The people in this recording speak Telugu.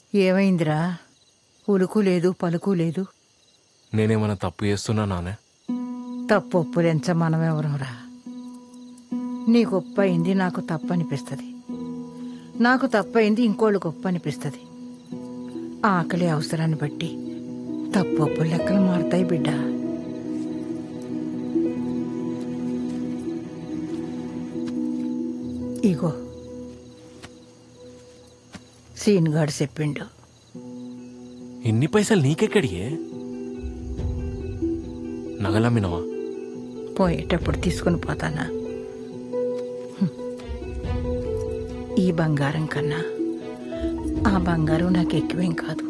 ఏమైందిరా ఉలుకు లేదు పలుకు లేదు నేనేమైనా తప్పు చేస్తున్నా నానే తప్పు ఒప్పులెంచ మనమెవరంరా నీకు ఒప్పు అయింది నాకు తప్పు అనిపిస్తుంది నాకు తప్పు అయింది ఇంకోళ్ళకి ఒప్పు అనిపిస్తుంది ఆకలి అవసరాన్ని బట్టి తప్పు ఒప్పు లెక్కలు మారుతాయి బిడ్డ ఇగో సీన్గాడు చెప్పిండు ఇన్ని పైసలు నీకెక్కడియే నగలమ్మినవా పోయేటప్పుడు తీసుకుని పోతానా హ్మ్. ఈ బంగారం కన్నా ఆ బంగారం నాకు ఎక్కువేం కాదు